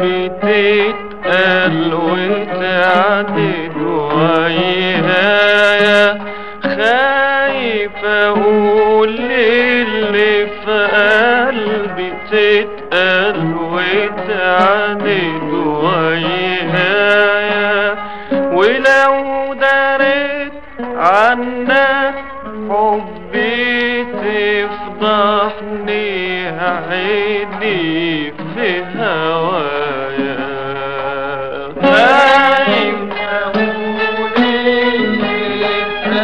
بتتقل وتعدد ويايا خايف اقول اللي في قلبي تتقل وتعدد ويايا ولو دريت عنك حبي تفضحني عيني في هوايا خايف أقول اللي في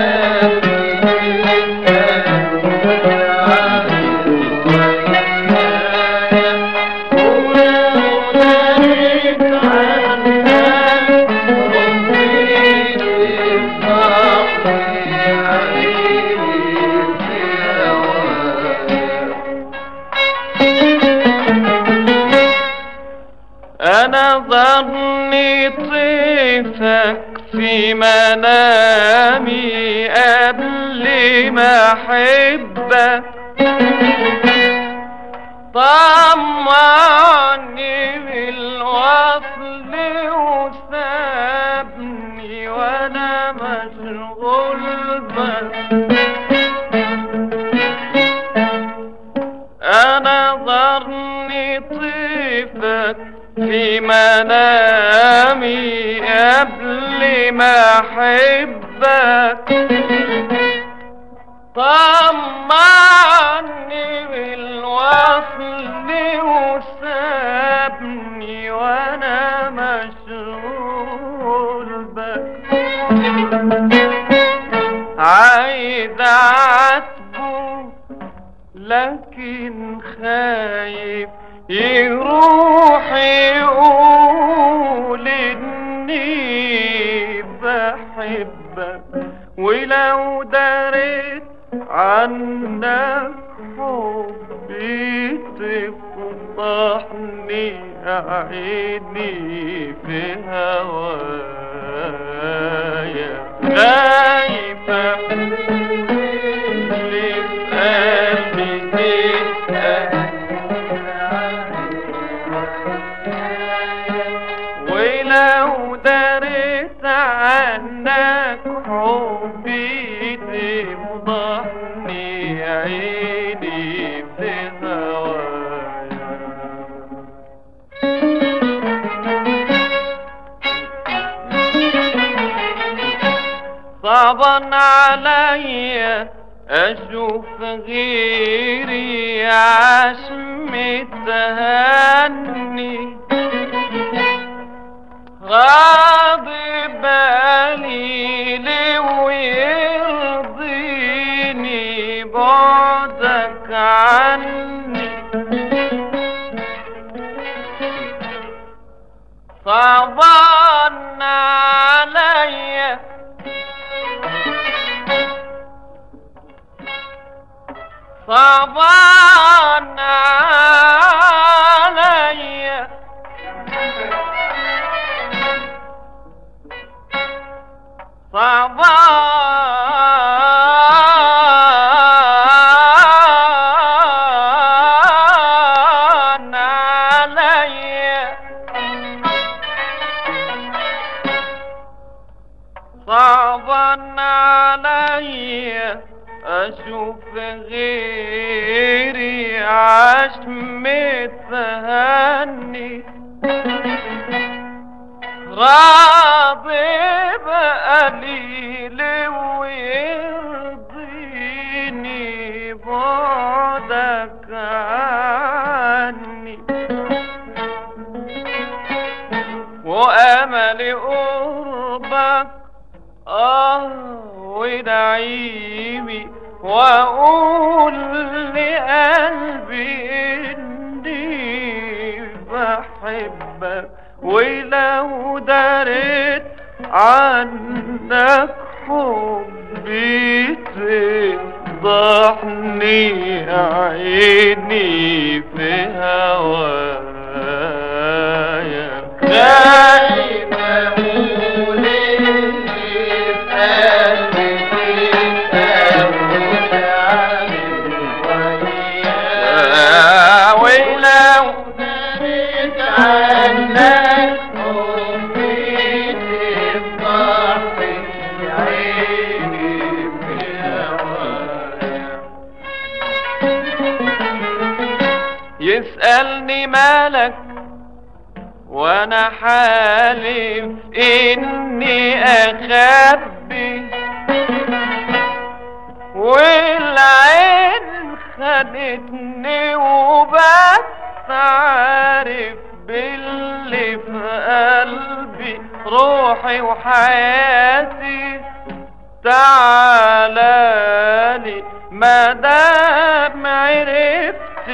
أنا ظني طيفك في منامي قبل ما أحبك طمعني بالوصل وسابني وأنا مشغول بك أنا ظني طيفك في منامي قبل ما أحبك طمعني بالوصل وسابني وأنا مشغول بك عايز أعاتبه لكن خايف يروح يقول اني بحبك ولو دريت عنك حبي تفضحني عيني في هوايا خايف أقول اللي في قلبي ولو دريت عنك حبي تفضحني عيني في هوايا صعبا عليا اشوف غيري عاش متهني غاضب بالي ويرضيني بعدك عني صعبان عليا صعبان عليا صعبان عليا صعبا عليا اشوف غيري عاش متهني غاضب قليل ويرضيني بعدك عني وامل قربك اه ونعيمي واقول لقلبي اني بحبك ولو دريت عنك حبي تفضحني عيني في هوايا خايف اقول اني في قلبي تتقوت عليك وياك ولو دريت عنك عنك حبي تفضحي عيني بهوايا يسألني مالك وانا حالف اني اخبي والعين خدتني وبس عارف باللي في قلبي روحي وحياتي تعالالي ما دام عرفت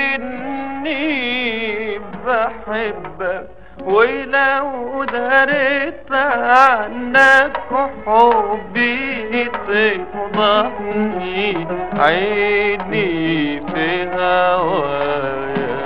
اني بحبك ولو دريت عنك حبي تفضحني عيني في هوايا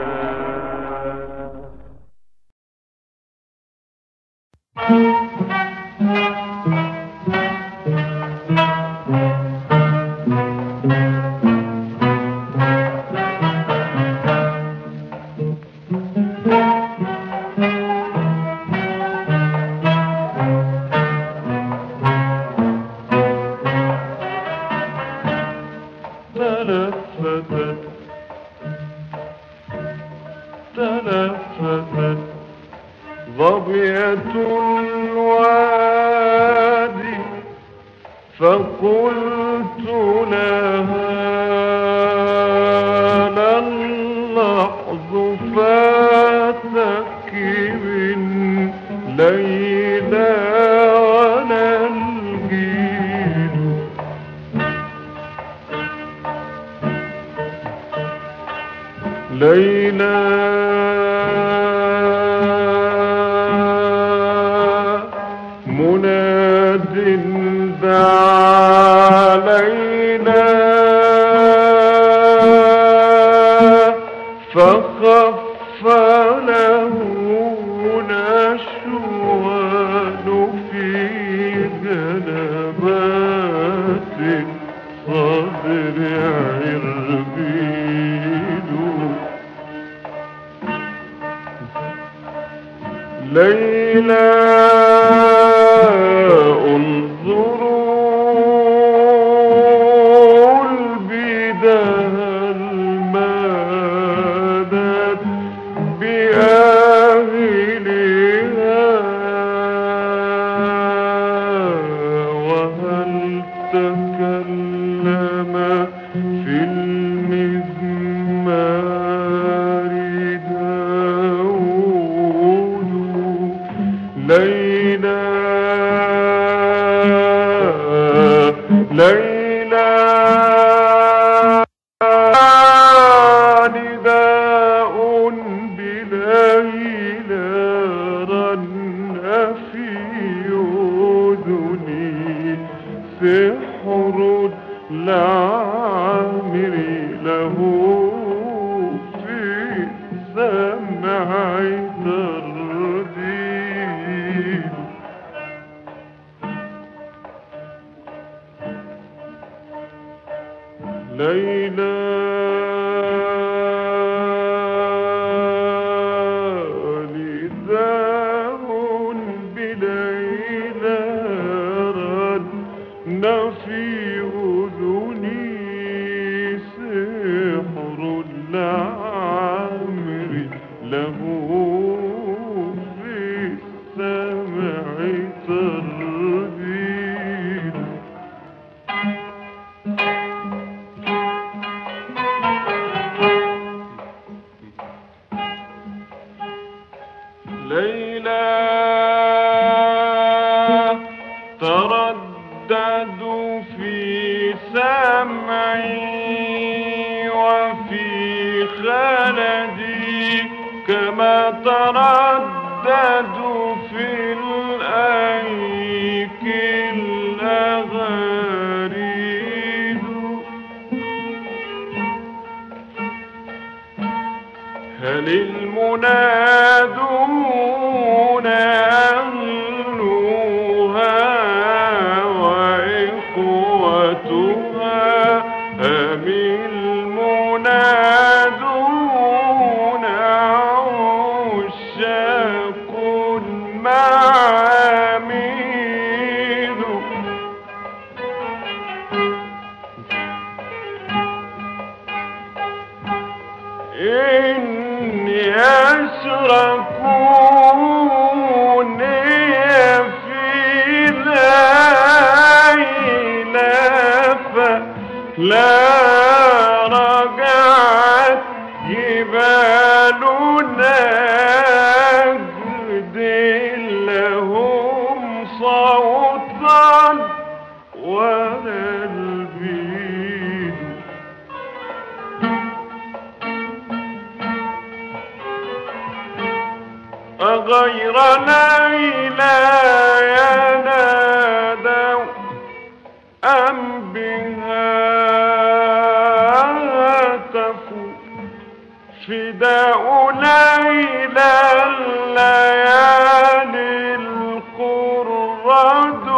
تلفتت تلفتت ظبية الوادي فقلت لها لا اللحظ فاتك من ليلى ولا الجيل ليلى مناد دعا ليلى فخف له نشوان في جنبات صدر عربيد ليلى انظروا البداية المدد بأهلها وهل تكلم في المزمار داود ليلى ليلى نداء بليلى رن في أذني سحر العامر له في سمع ترديد ليلى نداء بليلى رن في أذني سحر العامر له في السمع ترديد ليلى ترددوا في سمعي وفي خلدي كما ترددوا في الأيك الأغاريد هل المنادون أهلها وإخوتها أم المنادون عشاقها غير ليلى ينادوا أم بها هتفوا فداء ليلى الليالي القرد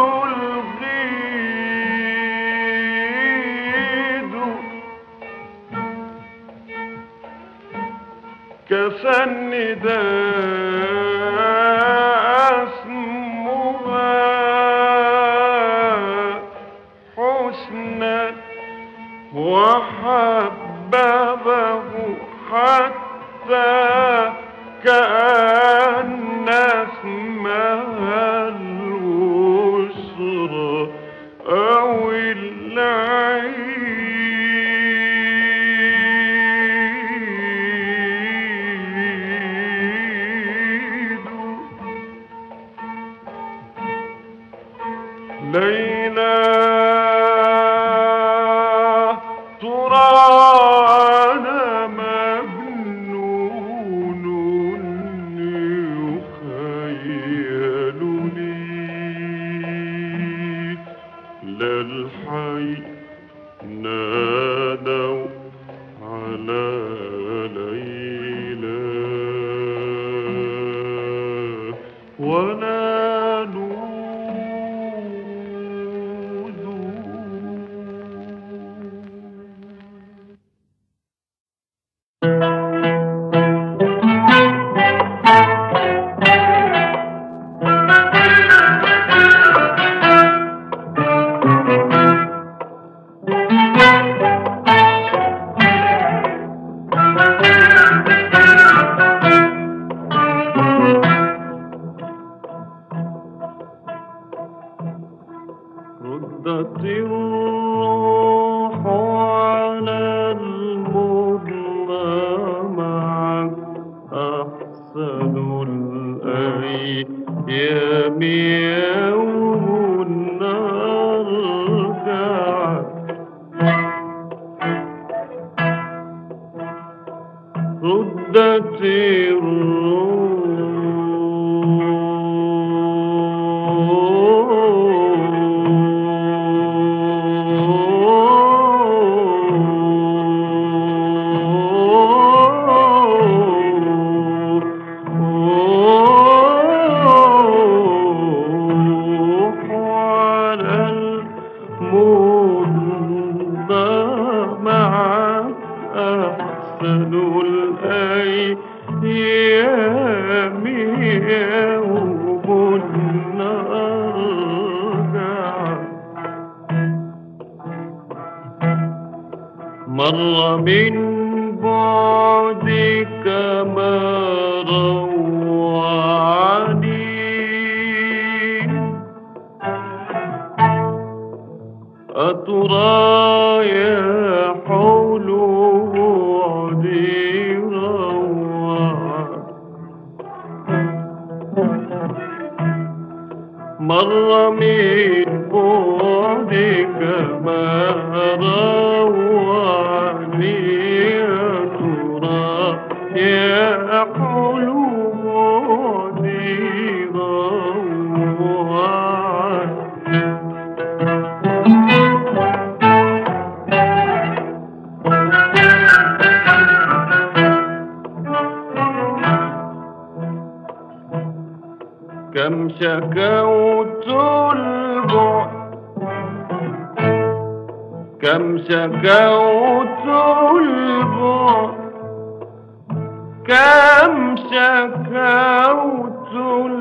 الغيد كفى النداء اسمها حسنا وحببه حتى كأن اسمها البشرى أو العيد ليلى ترى أنا مجنون يخيل لي لا الحي نادوا على ليلى ولا نود ردت الروح على المرمى معك أحسن الأيام يوم أرجعك ردت الروح على المنبى معك أحسن الأيام يوم أرجعك مر من بعدك ما روعني أترى يا حول وعدي روعك مر من بعدك ما روعني أترى يا حول وعدي روعك كم شكوت البعد كم شكوت البعد كم شكوت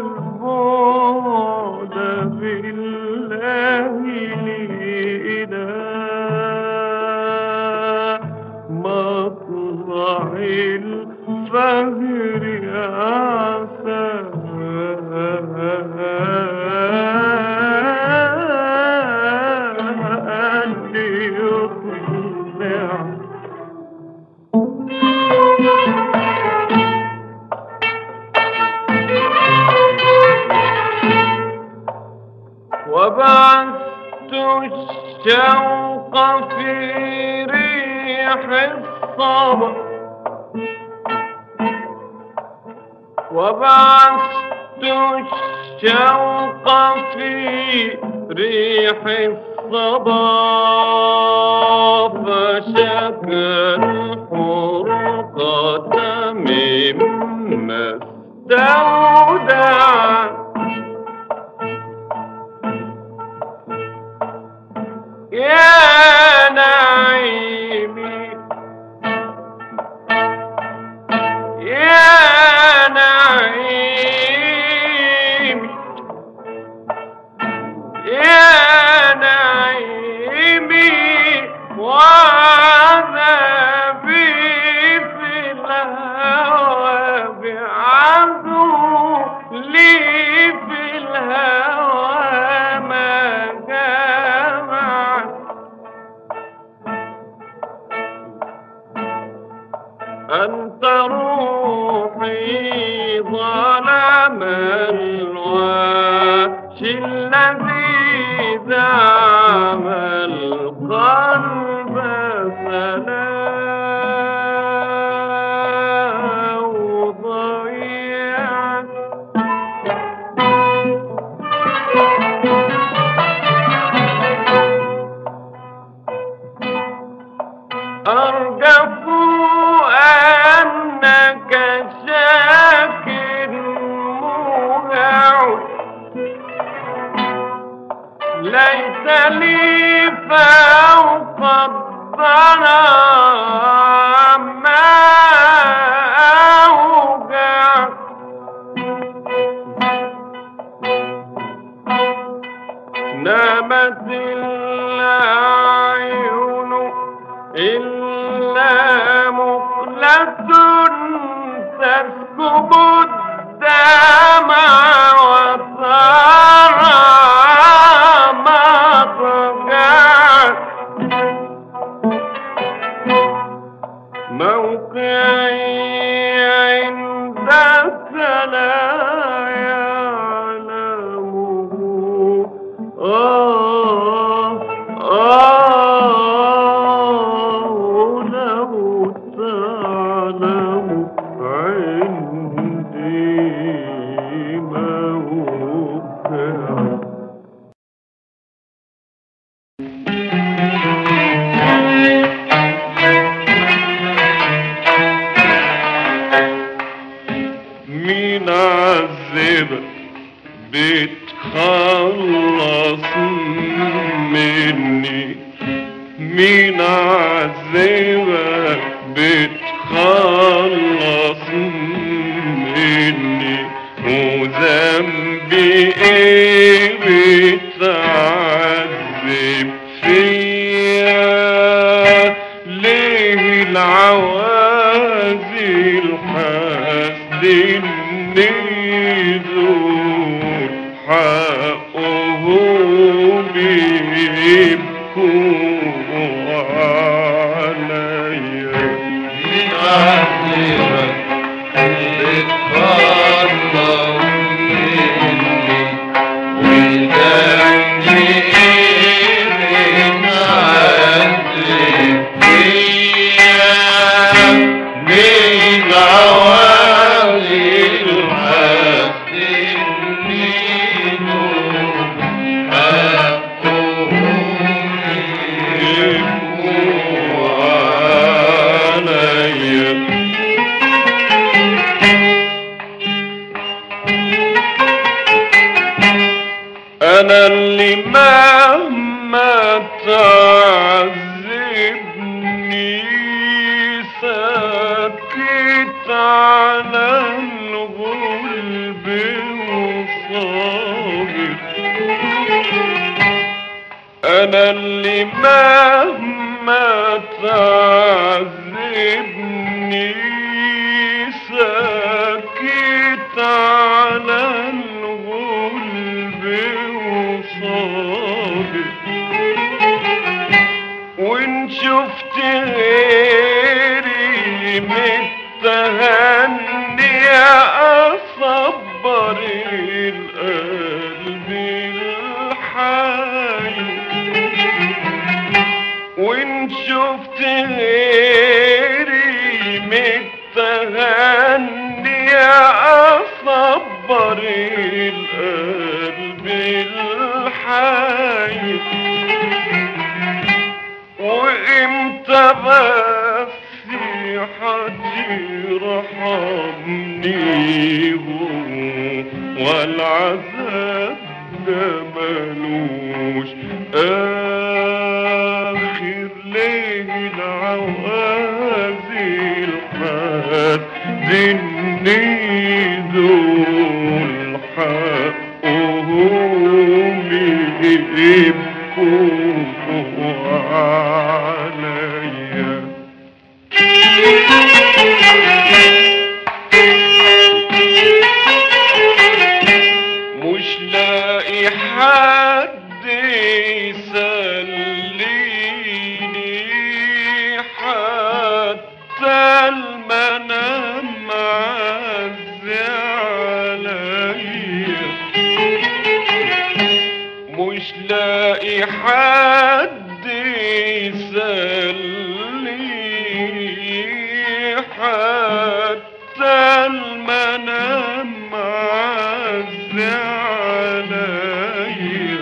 البعد بالله إلى مطلع الفجر عسى أن يطلع وبعثت الشوق في ريح الصبر وبعثت الشوق في ريح الصبا فشكى الحرقة مما استودع يا نعيمي يا نعيمي يا نعيمي وعذابي في الهوى بعدو لي في الهوى ما جمع أنت روحي ظلم الوحش الذي دعم القلب فلا ضيعت أرجف أنك شاكر مهعد ليس لي فوق الضنا ما أوجع نامت العيون إلا مقلة تسكب الدمع وترى مضجع موقعي عند لا يعلمه آه آه لو تعلم عندي موقع مين عذبك بتخلص مني مين عذبك بتخلص مني وذنبي ايه بتعذب فيا ليه العوازي الحاسد النذور حقهم يبكوا عليا عذبك بتخلص مني وذنبي إيه بتعذب فيا ليه العوالي الحاسدين حقهم يبكوا عليا انا اللي مهما تعذبني ساكت على الغلب وصابر انا اللي مهما تعذبني ساكت على الغلب وصابر وان شفت غيري متهني اصبر القلب الحي وان شفت غيري متهني صبر القلب الحي وامتى بس حترحمني والعذاب ده ملوش آخر ليه العوازل حزني دول حقهم يبكوا عليا مش لاقي حد يسليني حتى المنام عزي عليا مش لاقي حد يسليني حتى المنام عزي عليا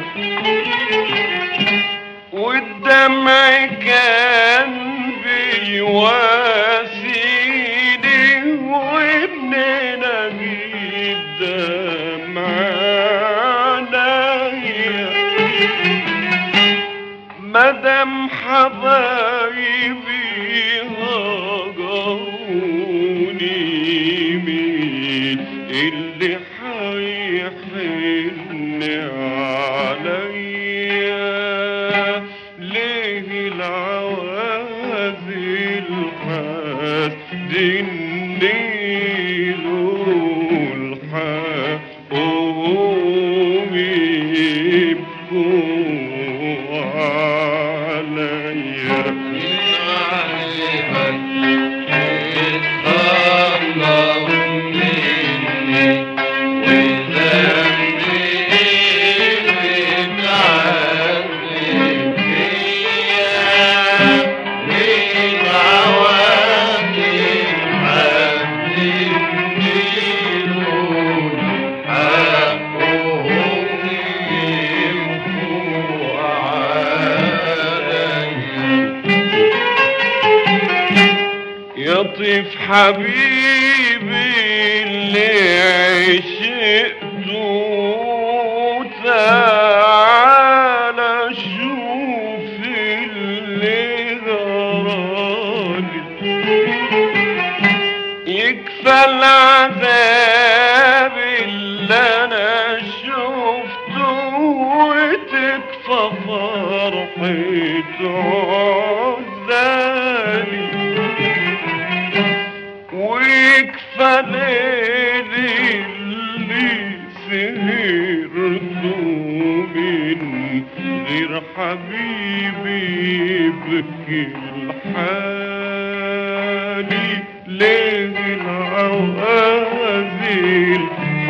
والدمع كان بيواسيني وابن نجيب دمع عليا مدام حبايبي هجروني مين اللي حيحن عليا ليه العوازل حاسدني دول حقهم يبكوا عليا يطيف حبيبي اللي عشقته تعالى شوف اللي جرالي يكفى العذاب اللي انا شفته وتكفى فرحة عزالي ويكفى ليلي اللي سهرته من غير حبيبي يبكي الحالي ليه العوازل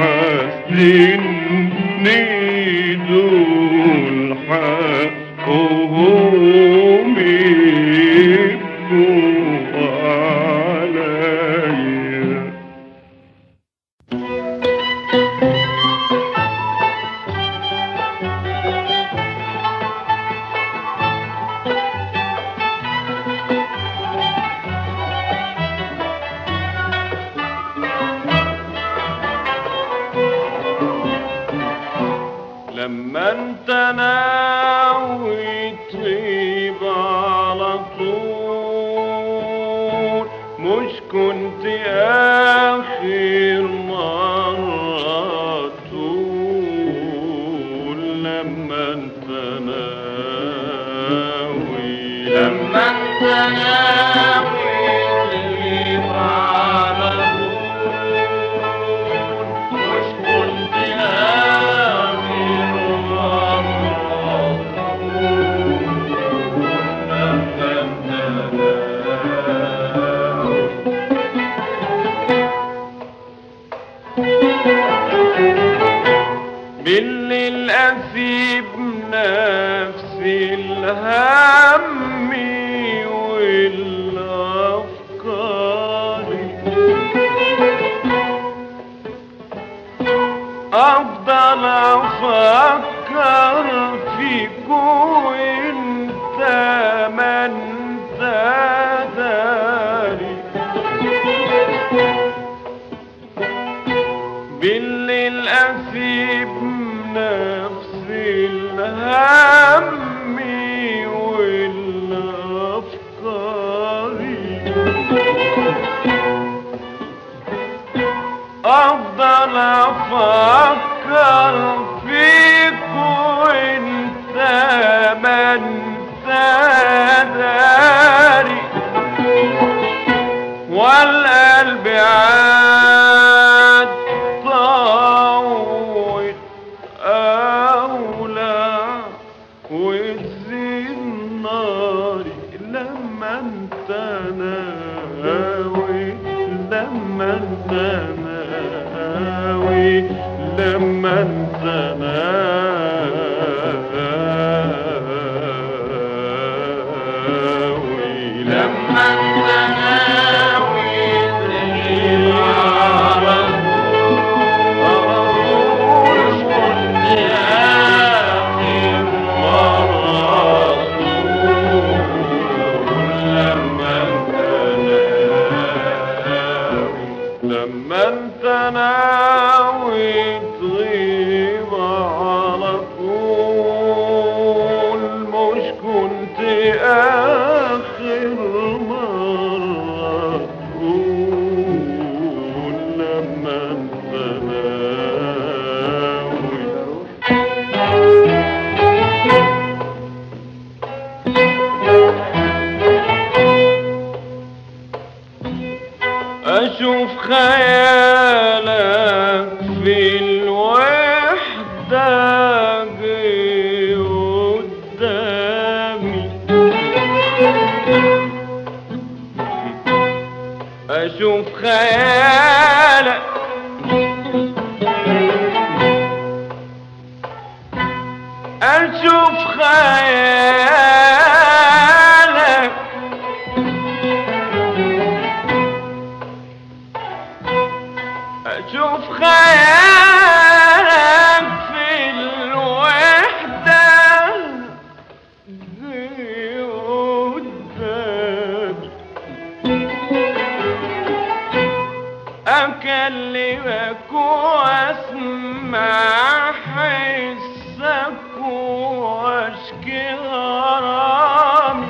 حاسدني دول حقهم يبكوا عليا لما انت ناوي تغيب على طول مش كنت اخر مرة تقول لما انت ناوي لما انت ناوي تغيب على طول مش كنت آخر مرة من الأسيب نفسي الهم والأفكار افضل افكر فيك وانت ما انت داري بالليل اسيب نفسي الهم والافكاري افضل افكر فيك وانت ما انت داري والقلب عاد طاوت اولى وتزيد ناري لما انت ناوي لما انت ناوي لما انت ناوي لما انت ناوي تغيب على طول مش كنت آخر مرة تقول لما انت ناوي لما انت ناوي تغيب على طول مش كنت اخر مرة تقول لما انت ناوي أشوف خيالك في الوحدة جه قدامي أشوف خيالك أشوف خيالك أشوف خيالك في الوحدة زي قدامي أكلمك وأسمع حسك وأشكي غرامي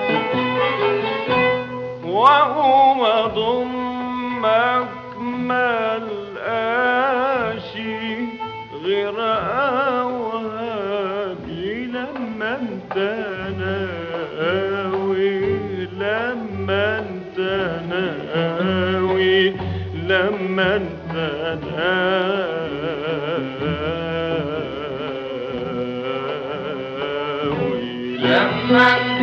وأقوم أضمك ما القاشي غير أوهامي لما انت ناوي لما انت ناوي لما انت ناوي لما انت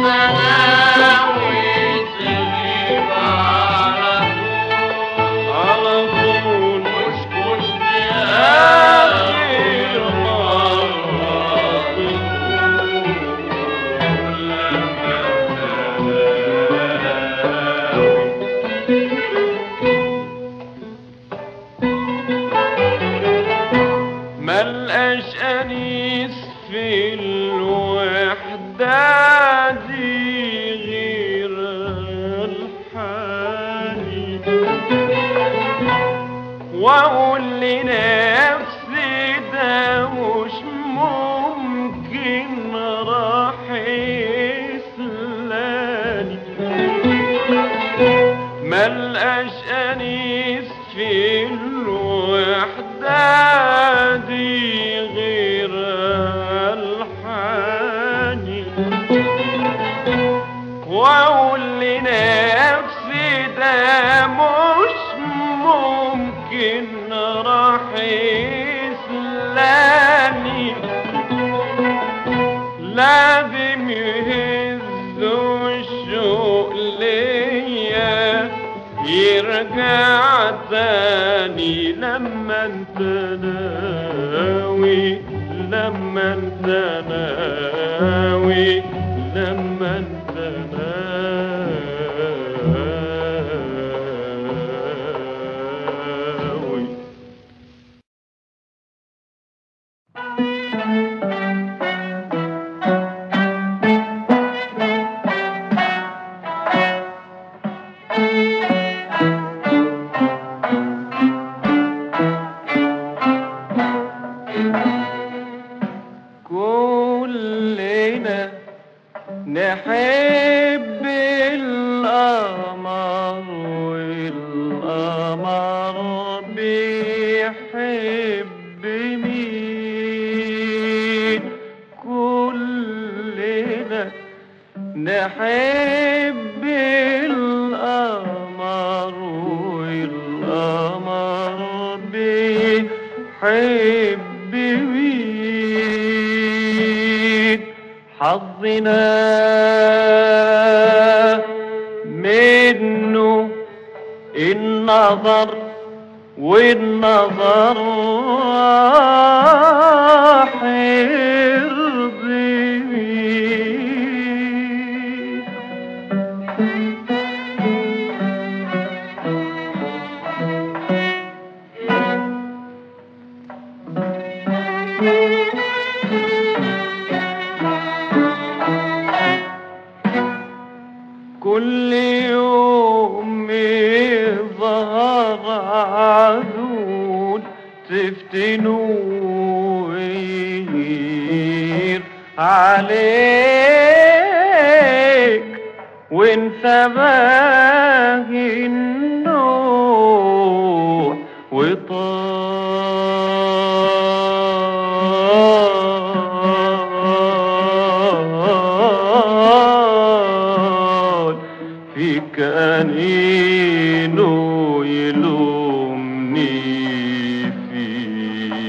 ناوي تغيب على طول على طول مش كنت آخر آخر مرة تقول لما انت ناوي ملقاش أنيس في الوحدة دي غير الحالي وأقول لنفسي ده مش ممكن راح يسلاني ملقاش أنيس في الوحدة دي غير الحاني وأقول لنفسي ده مش ممكن راح يسلاني لازم يهزوا الشوق ليا يرجع تاني لما انت ناوي لما انت ناوي لما انت ناوي نحب القمر والقمر بيحب مين كلنا نحب القمر والقمر بيحب مين حظنا منه النظر والنظر حرز مين كل يوم يظهر عدول تفتنوا ويغير عليك وانت باغي النوح وطال فيك أنينو يلومني فيك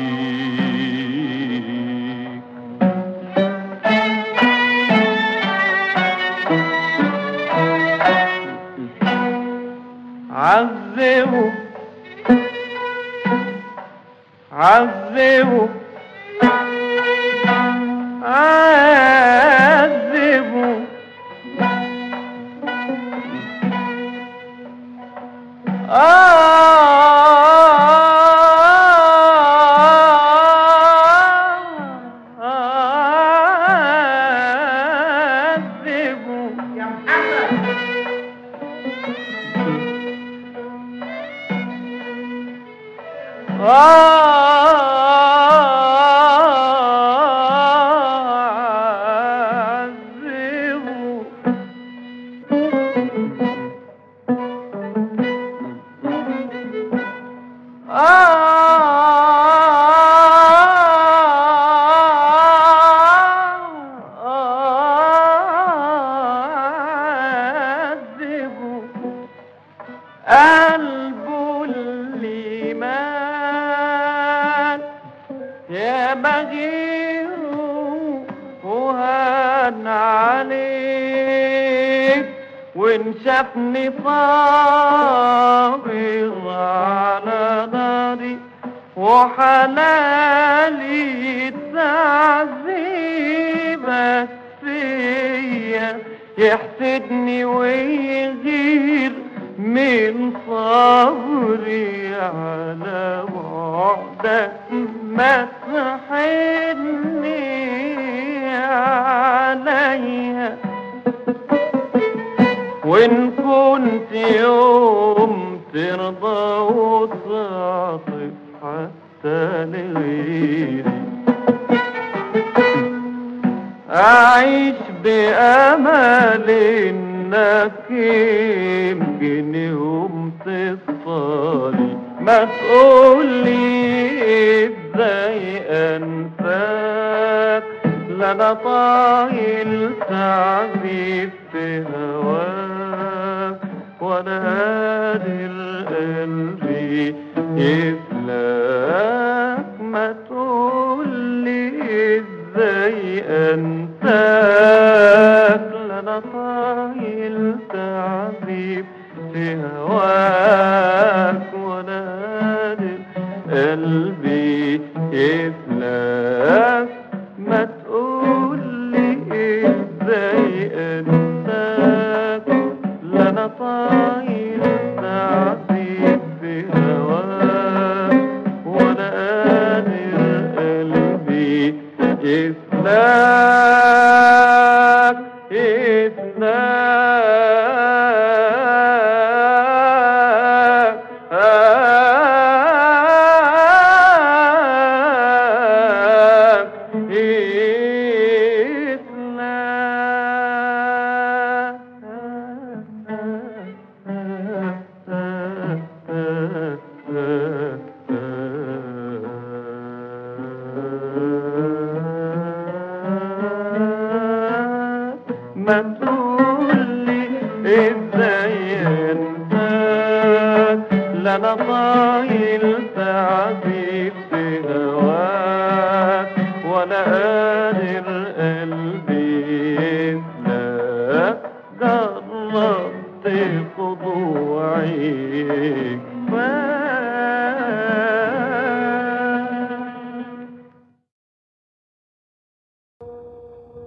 عذبه عذبه عذبه عذبه يا محمد عذبه عذبه قلبه اللي مات يا بغير وهان عليك وان شافني صابر على ناري وحلالي تعذيبك فيا يحسدني ويغير من صبري على بعدك ما تحني عليا وإن كنت يوم ترضى وتعطف حتى لغيري أعيش بأمل إنك يمكن يوم تصفالي ما تقولي إزاي أنساك لا أنا طايل تعذيب في هواك وأنا قادر قلبي يفلاك ما تقولي ازاي انساك لا انا طايل تعذيب في هواك وانا قادر قلبي يفلاك ما تقولي ازاي انساك لا انا طايل تعذيب في هواك وانا قادر قلبي إثناك إثناك إثناك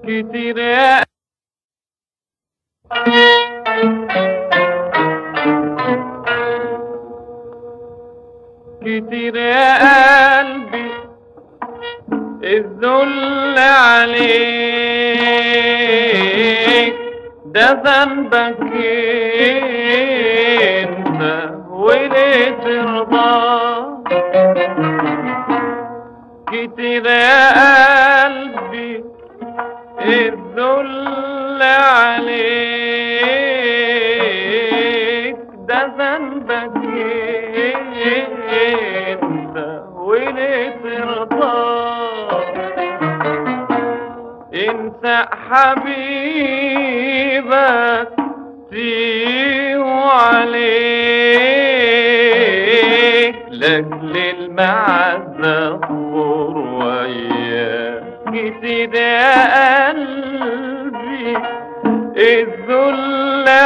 كتير يا كتير يا قلبي الذل عليك ده ذنبك انت وليه ترضى كتير يا قلبي الذل عليك ده ذنبك انت وليه ترضى انسى حبيبك فيه عليك لاجل المعزة اصبر وياك كتير يا قلبي الذل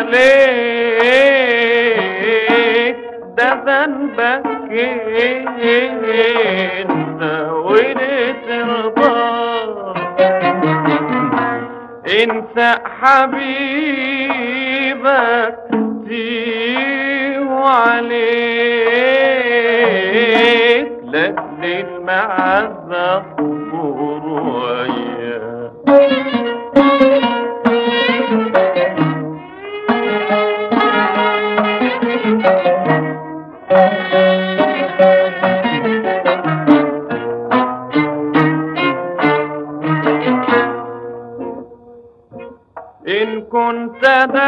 عليك ده ذنبك انت وليه ترضى انسى حبيبك فيه عليك لاجل المعزة اصبر وياك إن كنت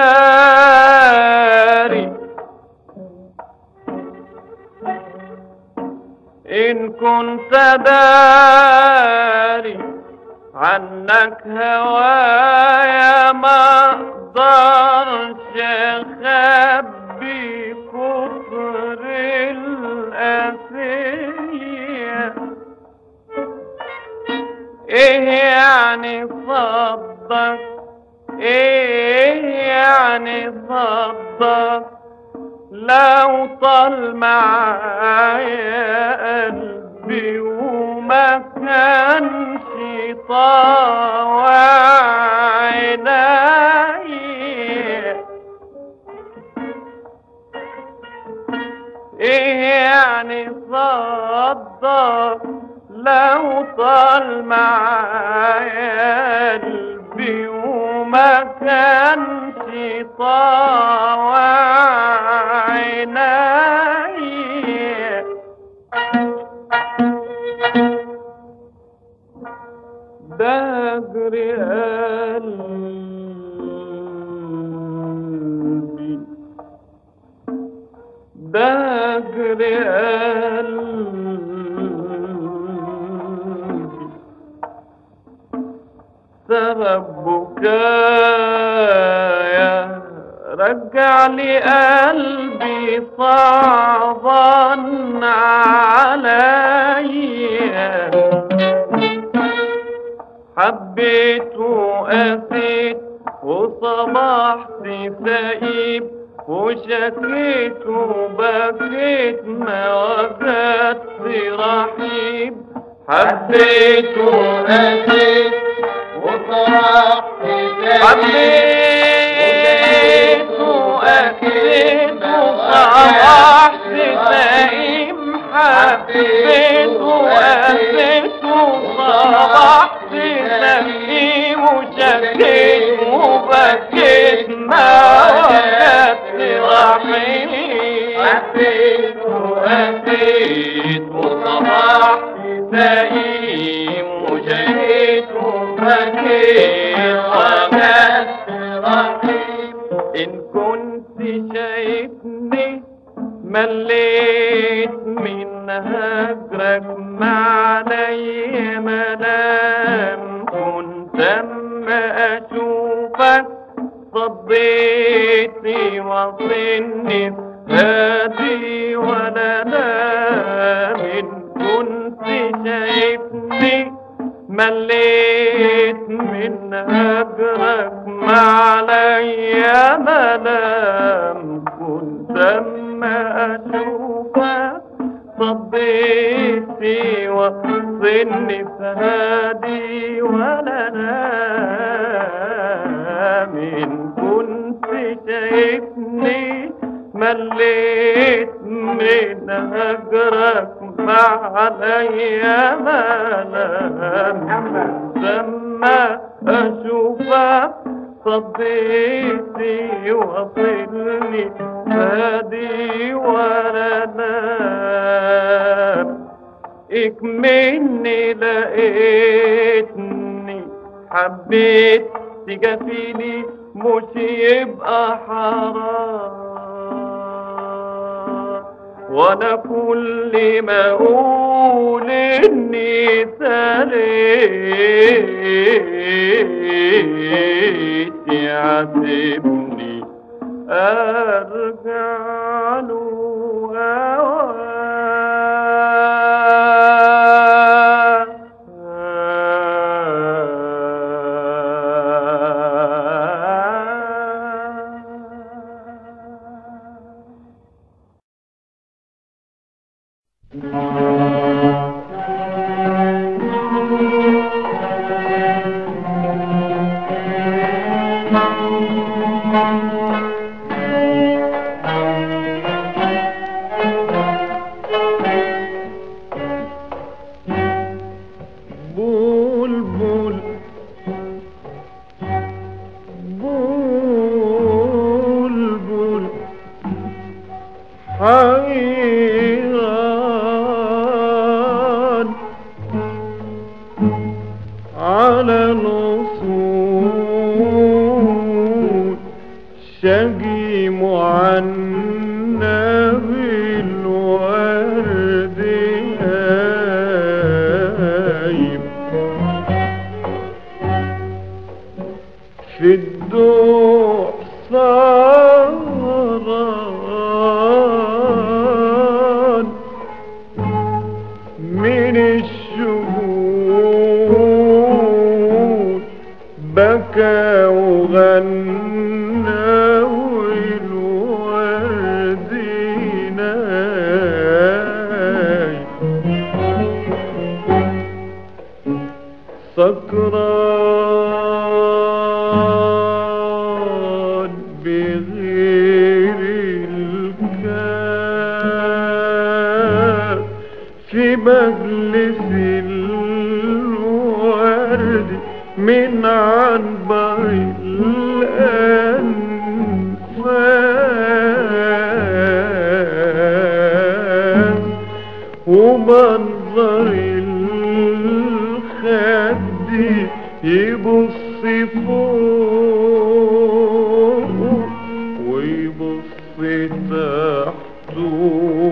داري إن كنت داري عنك هوايا ما اقدرش اخبي كفر الاسيه ايه يعني صدق ايه يعني صدق لو طال معايا قلبي وما كانش طاوع عيني ايه يعني صدق لو طال معايا قلبي وما كانش طاوع عيني بجري قلبي بجري قلبي سبب بكايا رجع لي قلبي صعبا عليا حبيت وقسيت وصبحت سئيب وشكيت وبكيت ما وجدت رحيب حبيت وقسيت وصبحت حبيت وقسيت وصبحت سئيب حبيت وقسيت وصبحت سئيب وشكيت وبكيت ما وجدت رحيم حبيت وقسيت وصبحت سئيب وشكيت وبكيت وجدت رحيم إن كنت شايفني مليت من هجرك ما علي ملام كنت اما اشوفك صديتني وصلني هادي ولا نام إن كنت شايفني مليت من هجرك ما علي ملام كنت اما اشوفك صديتي وصلني وصلني فهادي ولا انا من كنت شايفني مليت من هجرك مع عليا ملام لما اشوفك صديتي وصلني فادي ولا نام اكمني لقيتني حبيت تجافيني مش يبقى حرام وانا كل ما اقول اني سريت يعاتبني ارجع له هواه بلبل بلبل حيران على نصول شقي معنى بالورد هايم في الدوح سهران من الشهود بكى وغنى والورد نايم سكران بغير الكاف في مجلس الورد من عنبر الأنفاس ومنظر الخد يبص فوق ويبص تحته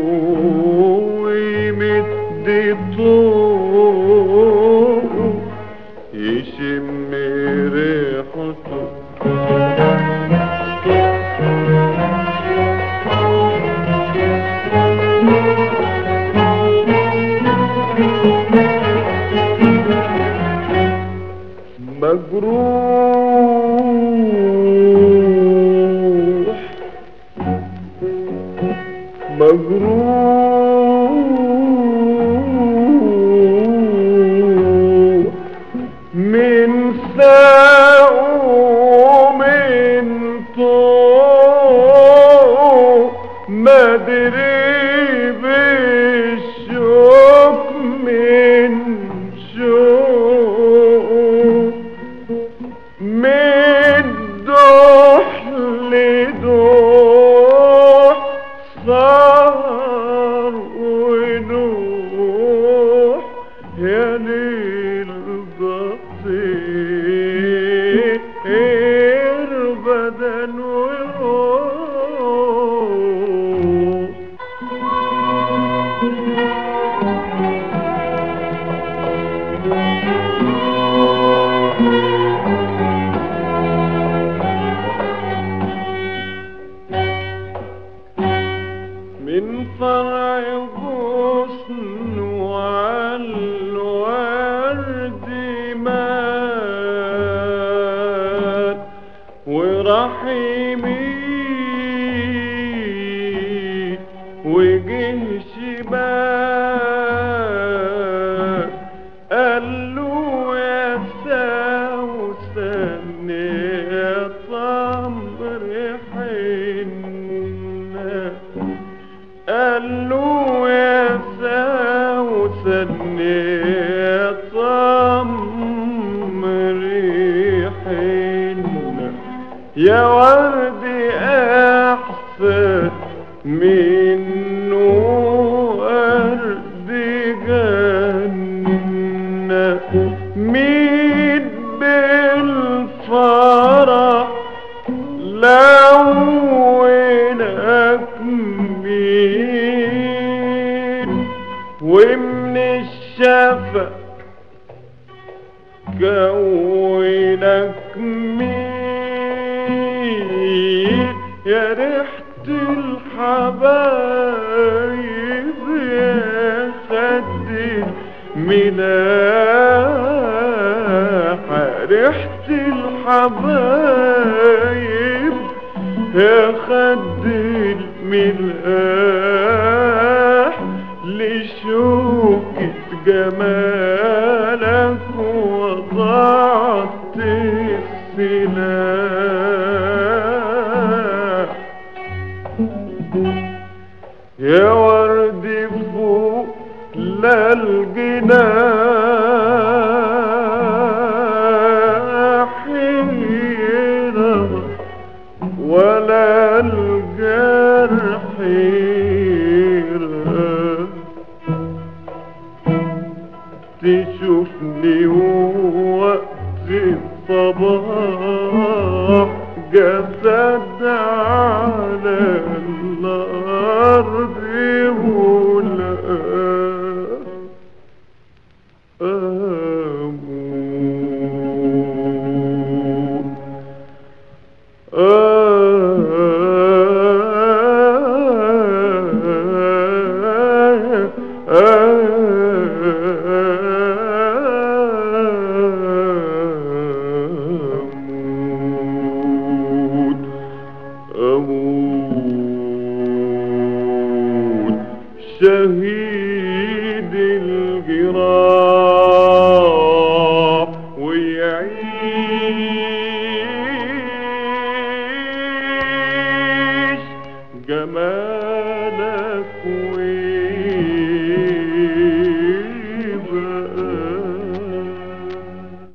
ويمد طوق يشم ريحته مجروح مجروح من ساق ومن طوق مدري بالشوق من شوق من دوح لدوح صار ونوح يا ليل قصير بدن وروح من فرع غصن وعالورد مات وراح يمين وجه شباك طمري حنة يا ورد احسن منه ورد جنة مين بالفرح لونك مين ومن الشفق كونك مين يا ريحة الحبايب يا خد الملاح ريحة الحبايب يا خد الملاح لشوكة جمالك وضعت السلاح يا ورد فوق لا الجناح ينهض ولا الجرح يرهق تشوفني وقت الصباح جسد على الأرض ولا أموت أموت أموت شهيد الجراح ويعيش جمالك ويبقى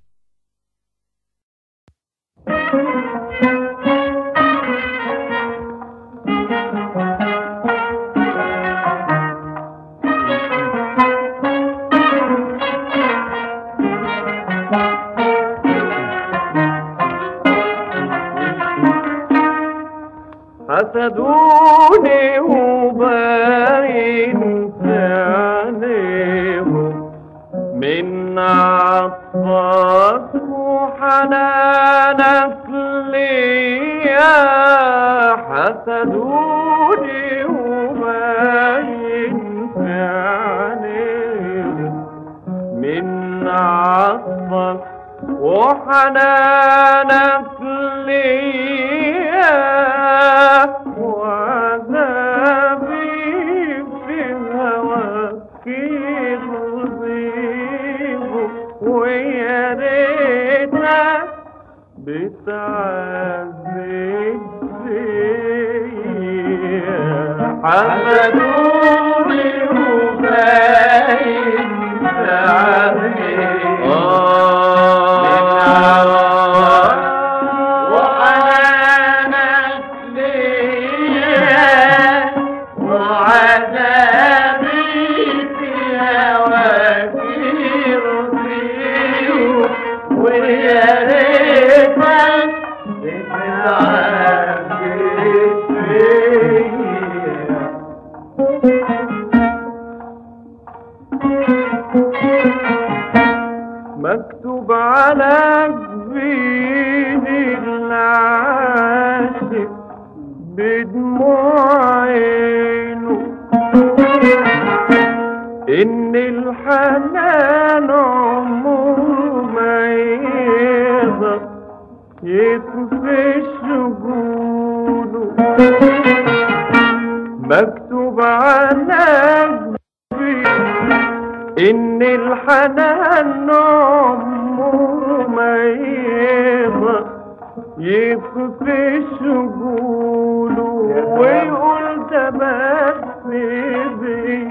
حسدوني وباين في عينيهم من عطفك وحنانك ليا حسدوني وباين في عينيهم من عطفك وحنانك ليا وعذابي في هواك يغضب ويا ريتك بتعذب فيا حسدوني وباين وحنانك ليا وعذابي في هواك يرضيه ويا ريتك بتعذب فيا مكتوب على جبين العاشق بدموع عينه إن الحنان عمره ما يقدر يطفي شجونه مكتوب على جبين إن الحنان عمره ما يقدر يخفي شجونه ويقول ده بس حبيبي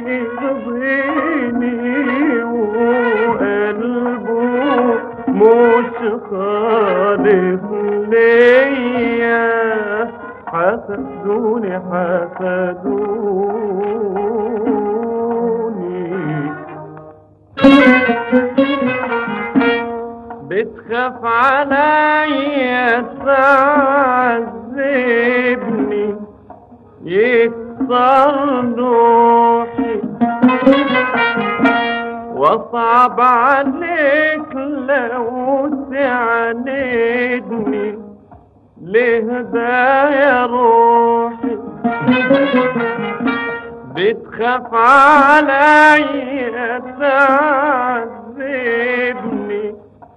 يرضيني وقلبه مش خالص ليا حسدوني حسدوني بتخاف عليا تعذبني يكسر روحي واصعب عليك لو تعاندني ليه ده يا روحي بتخاف عليا تعذبني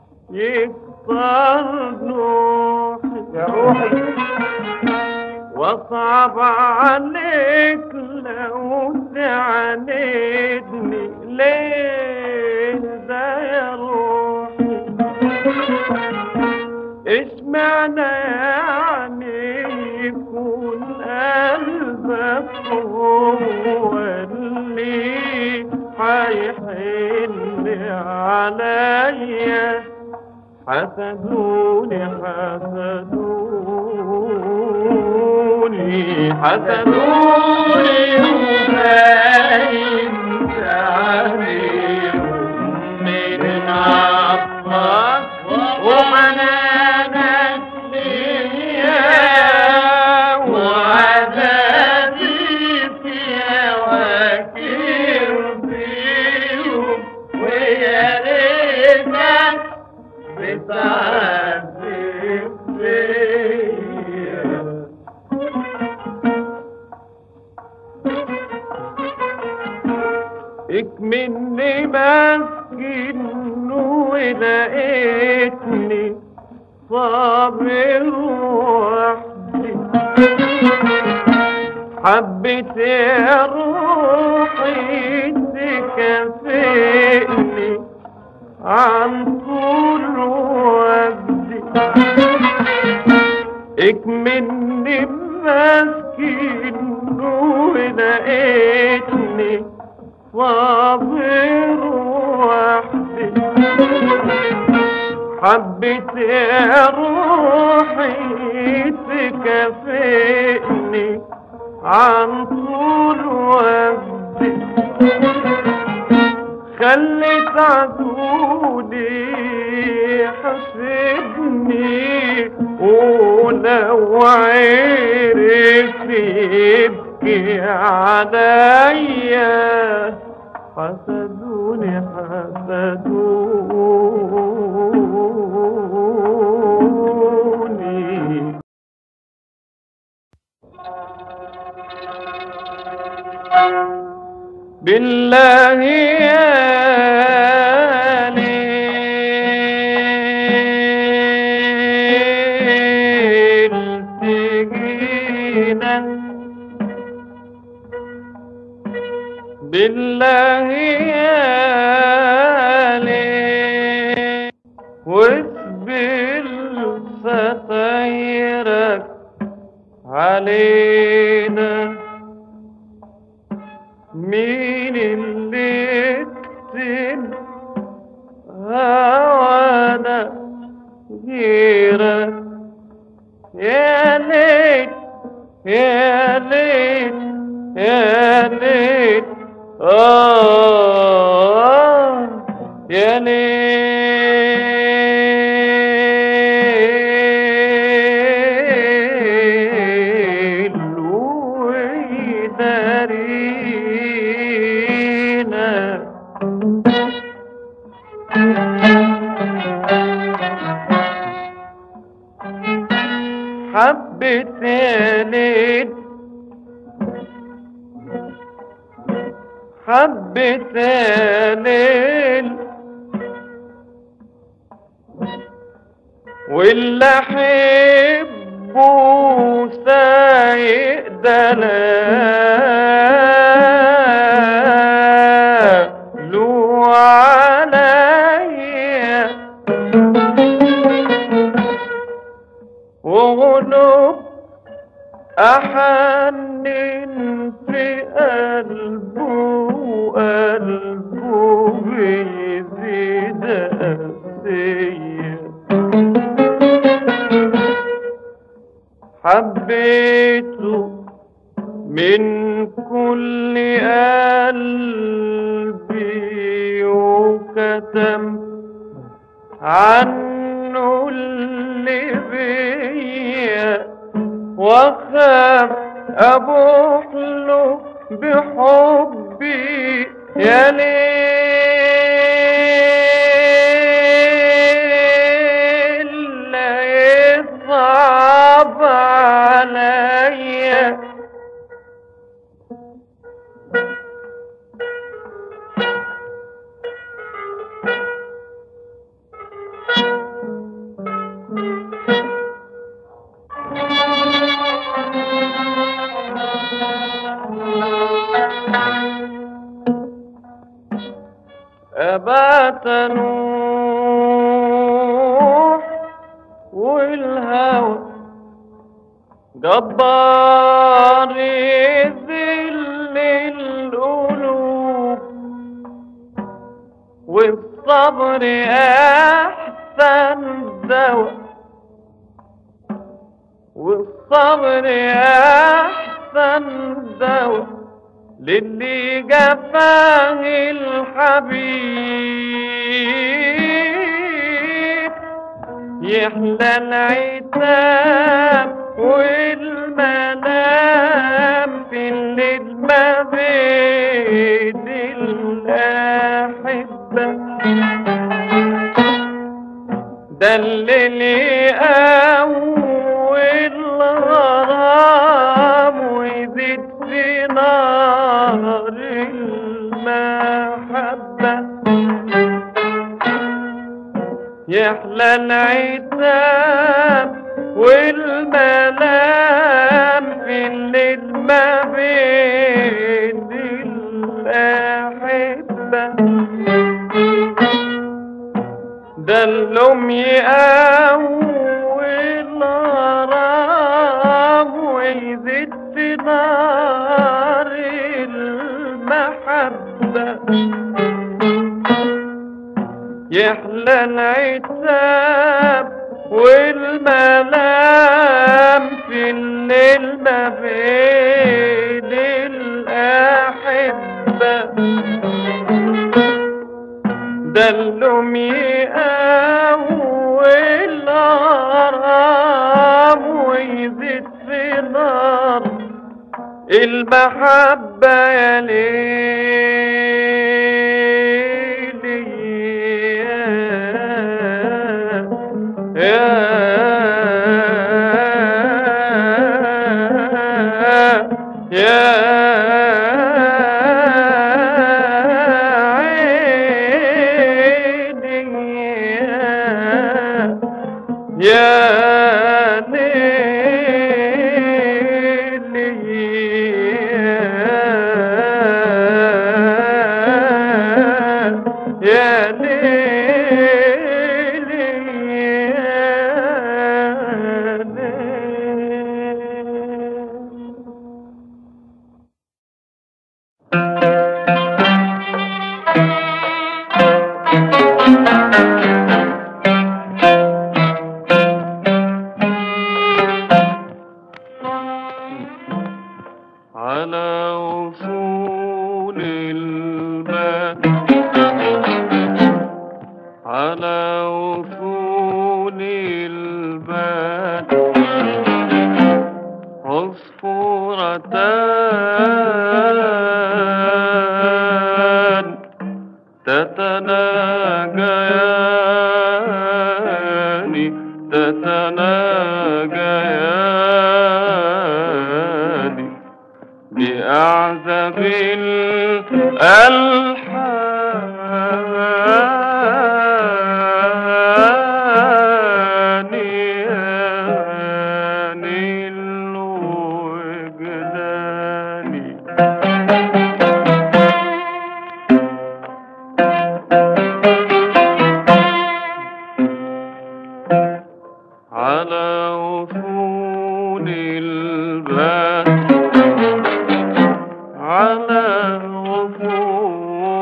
يكسر نوحي يا روحي واصعب عليك لو تعاندني ليه ده يا روحي ايش معنى يعني يكون قلبك هو اللي حيحن عليا حسدوني حسدوني حسدوني وباين عليهم من عطاك ومنانك ليا وعذابي فيها وكير فيهم ويا ريتك بتعذب فيا اكمني مسكين ولقيتني صابر وحدي حبيت يا روحي تكافئني عن طول وجدي اكمني مسكين ولقيتني صابر وحدي حبيت يا روحي تكافئني عن طول وجدي خليت عدودي حسدني ولو عرف يبكي عليا حسدوني حسدوني بالله يا ليل تجينا بالله يا ليل واصبر ستيرك علينا مين اللي يكتب هوانا غيرك يا ليل يا ليل يا ليل آه يا ليل ويدارينا حبة يا ليل حبة يا ليل واللي احبه سايق دلالو عليا وغلب أحنن في قلبي حبيته من كل قلبي وكتم عنه اللي بيا واخاف ابوح له بحبي يا ليل لا يصعب عليا أبات نوح والهوى جبار ذل القلوب والصبر أحسن دواء والصبر أحسن دواء للي جفاه الحبيب يحلى العتاب والمنام في الليل ما بين الأحبة ده اللي أول غرام ويزيد في نار المحبة يحلى العتاب والملام في الليل ما بين الأحبة ده اللوم يقوي غرام ويزيد في نار المحبة يحلى العتاب والملام في الليل ما بين الأحبة ده اللوم يقوي الغرام ويزيد في نار المحبة يا ليلي يا يا عيني يا ليلي يا ليلي يا ليلي على وصول الباب على وصول الباب عصفورتان تتناجيان تتناجيان بأعذب الألحان يا نيل وجداني على وصول الباب على وصول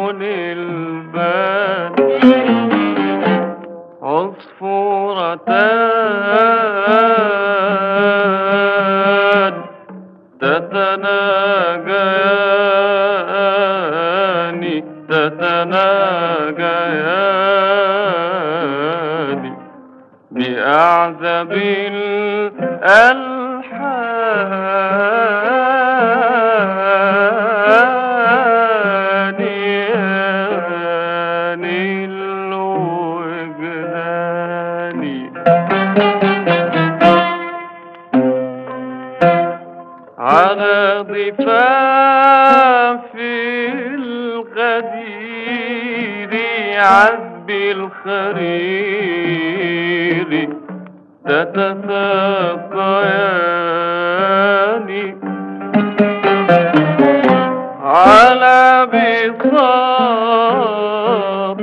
أعزب الألحان ياني الوجدان على ضفاف الغدير عذب الخرير تتساقيان على بساط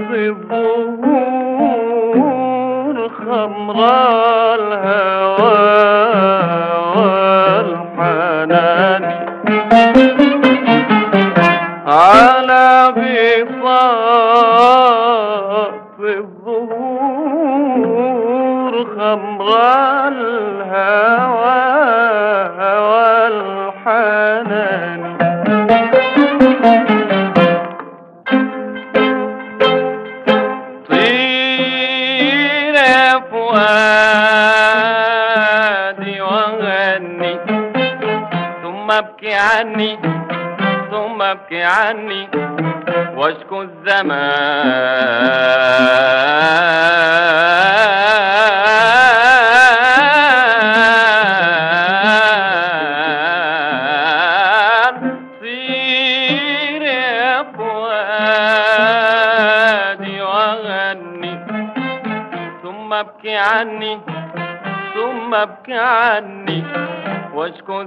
الظهور خمر الهوى والحنان على بساط الظهور خمر الهوى والحنان طير يا فؤادي وغني ثم ابكي عني ثم ابكي عني واشكو الزمان صير يا فؤادي وغني ثم ابكي عني ثم ابكي عني واشكو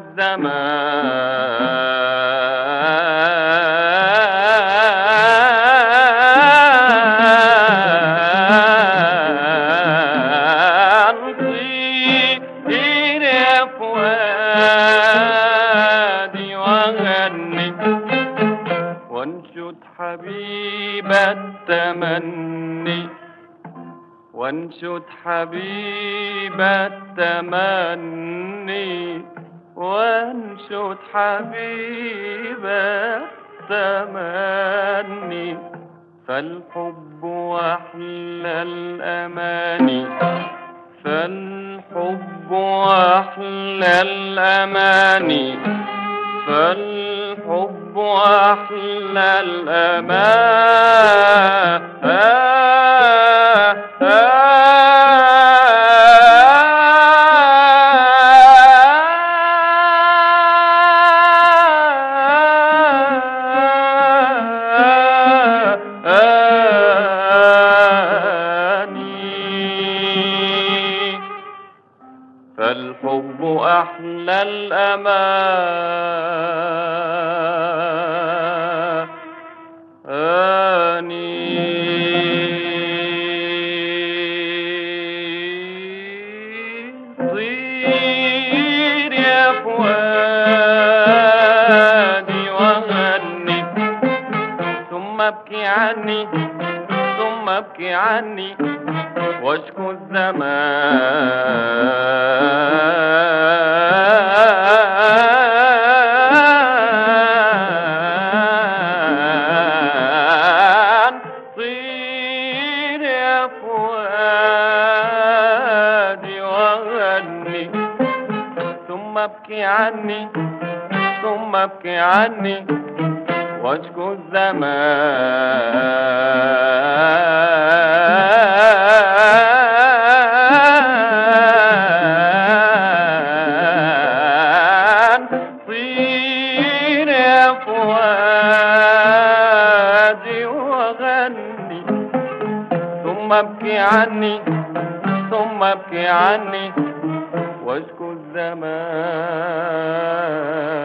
الزمان طير يا فؤادي وغني وانشد حبيب التمني وانشد حبيب التمني وانشد حبيب التمني فالحب أحلى الأماني فالحب أحلى الأماني فالحب أحلى الأماني فالحب أحلى الأمان طير يا فؤادي وغني ثم ابكي عني ثم ابكي عني واشكو الزمان طير يا فؤادي وغني ثم ابكي عني ثم ابكي عني واشكو الزمان طير يا فؤادي وغني ثم ابكي عني ثم ابكي عني واشكو الزمان